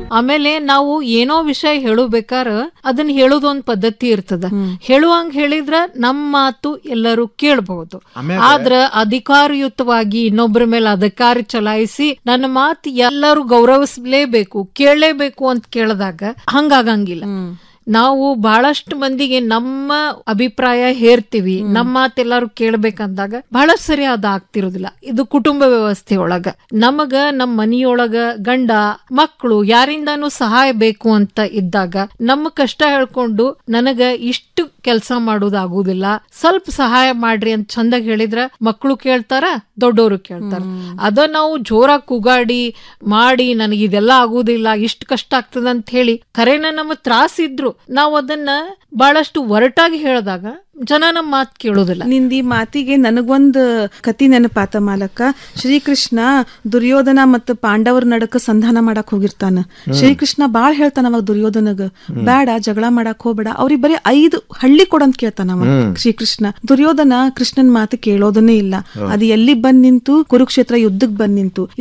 ಆಮೇಲೆ ನಾವು ಏನೋ ವಿಷಯ ಹೇಳಬೇಕಾರ ಅದನ್ನ ಹೇಳೋದು ಒಂದ್ ಪದ್ಧತಿ ಇರ್ತದ ಹೇಳುವಂಗ್ ಹೇಳಿದ್ರ ನಮ್ ಮಾತು ಎಲ್ಲರೂ ಕೇಳಬಹುದು ಆದ್ರ ಅಧಿಕಾರಯುತವಾಗಿ ಇನ್ನೊಬ್ಬರ ಮೇಲೆ ಅಧಿಕಾರ ಚಲಾಯಿಸಿ ನನ್ನ ಮಾತು ಎಲ್ಲರೂ ಗೌರವಿಸಲೇಬೇಕು ಕೇಳಲೇಬೇಕು ಅಂತ ಕೇಳಿದಾಗ ಹಂಗಾಗಂಗಿಲ್ಲ ನಾವು ಬಹಳಷ್ಟು ಮಂದಿಗೆ ನಮ್ಮ ಅಭಿಪ್ರಾಯ ಹೇರ್ತೀವಿ ನಮ್ಮ ಮಾತೆಲ್ಲರೂ ಕೇಳ್ಬೇಕಂದಾಗ ಬಹಳ ಸರಿ ಅದ ಆಗ್ತಿರೋದಿಲ್ಲ ಇದು ಕುಟುಂಬ ವ್ಯವಸ್ಥೆ ಒಳಗ ನಮಗ ನಮ್ಮ ಮನಿಯೊಳಗ ಗಂಡ ಮಕ್ಕಳು ಯಾರಿಂದಾನು ಸಹಾಯ ಬೇಕು ಅಂತ ಇದ್ದಾಗ ನಮ್ಮ ಕಷ್ಟ ಹೇಳ್ಕೊಂಡು ನನಗ ಇಷ್ಟು ಕೆಲಸ ಮಾಡೋದಾಗುದಿಲ್ಲ ಸ್ವಲ್ಪ ಸಹಾಯ ಮಾಡ್ರಿ ಅಂತ ಚಂದಾಗ ಹೇಳಿದ್ರ ಮಕ್ಕಳು ಕೇಳ್ತಾರ ದೊಡ್ಡವರು ಕೇಳ್ತಾರ ಅದ ನಾವು ಜೋರಾಗಿ ಕೂಗಾಡಿ ಮಾಡಿ ನನಗೆ ಇದೆಲ್ಲ ಆಗುದಿಲ್ಲ ಇಷ್ಟು ಕಷ್ಟ ಆಗ್ತದ ಅಂತ ಹೇಳಿ ಖರೇನ ನಮ್ಮ ತ್ರಾಸ ಇದ್ರು ನಾವು ಅದನ್ನ ಬಹಳಷ್ಟು ಒರಟಾಗಿ ಹೇಳಿದಾಗ ಜನ ನಮ್ಮ ಮಾತು ಕೇಳೋದಿಲ್ಲ ನಿಂದ ಈ ಮಾತಿಗೆ ನನಗೊಂದ್ ಕತಿ ನೆನಪಾತ ಮಾಲಕ ಶ್ರೀಕೃಷ್ಣ ದುರ್ಯೋಧನ ಮತ್ತು ಪಾಂಡವರ ನಡಕ ಸಂಧಾನ ಮಾಡಕ್ ಹೋಗಿರ್ತಾನ ಶ್ರೀಕೃಷ್ಣ ಬಾಳ್ ಹೇಳ್ತಾನ ಅವಾಗ ದುರ್ಯೋಧನಗ ಬೇಡ ಜಗಳ ಮಾಡಕ್ ಹೋಗ್ಬೇಡ ಅವ್ರಿಗೆ ಬರೀ ಐದು ಹಳ್ಳಿ ಕೊಡಂತ ಕೇಳ್ತಾನ ಅವ ಶ್ರೀಕೃಷ್ಣ ದುರ್ಯೋಧನ ಕೃಷ್ಣನ್ ಮಾತು ಕೇಳೋದನ್ನೇ ಇಲ್ಲ ಅದು ಎಲ್ಲಿ ಬಂದ್ ನಿಂತು ಕುರುಕ್ಷೇತ್ರ ಯುದ್ಧಕ್ ಬಂದ್ ನಿಂತು